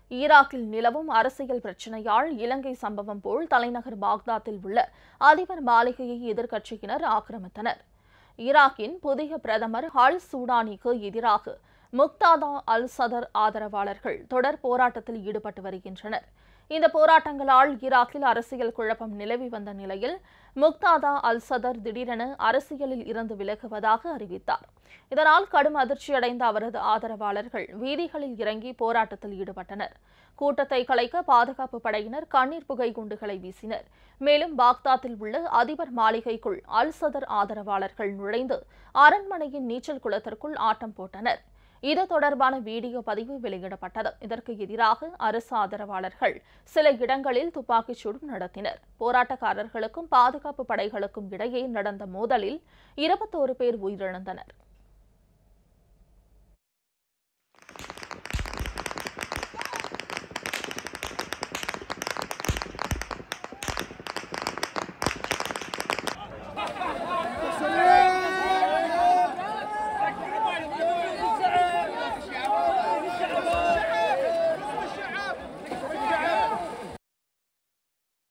ஈராக்கில் நிலவும் அரசியல் பிரச்சினையால் இலங்கை சம்பவம் போல் தலைநகர் பாக்தாத்தில் உள்ள அதிபர் மாளிகையை எதிர்க்கட்சியினர் ஆக்கிரமித்தனர் ஈராக்கின் புதிய பிரதமர் அல் சூடானிக்கு எதிராக முக்தாதா அல் சதர் ஆதரவாளர்கள் தொடர் போராட்டத்தில் ஈடுபட்டு வருகின்றனர் இந்த போராட்டங்களால் ஈராக்கில் அரசியல் குழப்பம் நிலவி வந்த நிலையில் முக்தாதா அல் சதர் திடீரென அரசியலில் இருந்து விலகுவதாக அறிவித்தார் இதனால் கடும் அதிர்ச்சியடைந்த அவரது ஆதரவாளர்கள் வீதிகளில் இறங்கி போராட்டத்தில் ஈடுபட்டனர் கூட்டத்தை கலைக்க பாதுகாப்பு படையினர் கண்ணீர் புகை குண்டுகளை வீசினர் மேலும் பாக்தாத்தில் உள்ள அதிபர் மாளிகைக்குள் அல் சதர் ஆதரவாளர்கள் நுழைந்து அரண்மனையின் நீச்சல் குளத்திற்குள் ஆட்டம் போட்டனர் இது தொடர்பான வீடியோ பதிவு வெளியிடப்பட்டது இதற்கு எதிராக அரசு ஆதரவாளர்கள் சில இடங்களில் துப்பாக்கிச் சூடும் நடத்தினர் போராட்டக்காரர்களுக்கும் பாதுகாப்பு படைகளுக்கும் இடையே நடந்த மோதலில் இருபத்தோரு பேர் உயிரிழந்தனர்